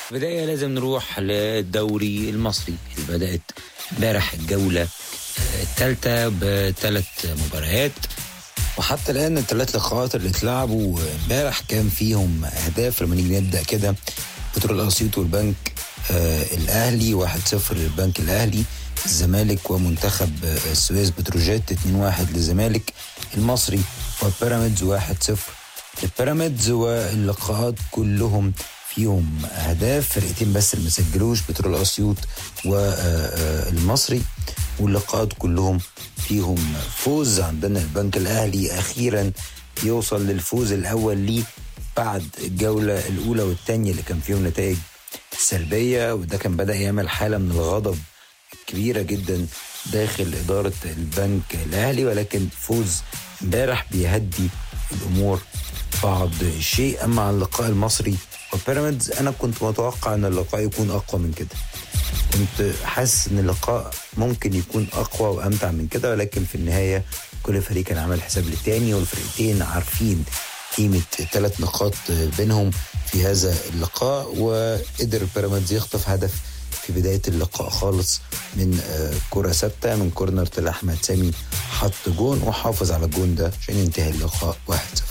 بداية لازم نروح للدوري المصري اللي بدأت امبارح الجولة الثالثة بثلاث مباريات وحتى الآن الثلاث لقاءات اللي اتلعبوا امبارح كان فيهم أهداف لما نيجي نبدأ كده بترول الأسيوط والبنك آه الأهلي 1-0 للبنك الأهلي الزمالك ومنتخب السويس بتروجيت 2-1 للزمالك المصري وبيراميدز 1-0 للبيراميدز واللقاءات كلهم فيهم اهداف فرقتين بس اللي ما سجلوش بترول اسيوط والمصري واللقاءات كلهم فيهم فوز عندنا البنك الاهلي اخيرا يوصل للفوز الاول ليه بعد الجوله الاولى والثانيه اللي كان فيهم نتائج سلبيه وده كان بدا يعمل حاله من الغضب كبيره جدا داخل اداره البنك الاهلي ولكن فوز امبارح بيهدي الامور بعض الشيء اما عن اللقاء المصري وبيراميدز انا كنت متوقع ان اللقاء يكون اقوى من كده كنت حاسس ان اللقاء ممكن يكون اقوى وامتع من كده ولكن في النهايه كل فريق كان عمل حساب للتاني والفرقتين عارفين قيمه ثلاث نقاط بينهم في هذا اللقاء وقدر بيراميدز يخطف هدف في بدايه اللقاء خالص من كره ثابته من كورنر طلع احمد سامي حط جون وحافظ على الجون ده عشان ينتهي اللقاء 1-0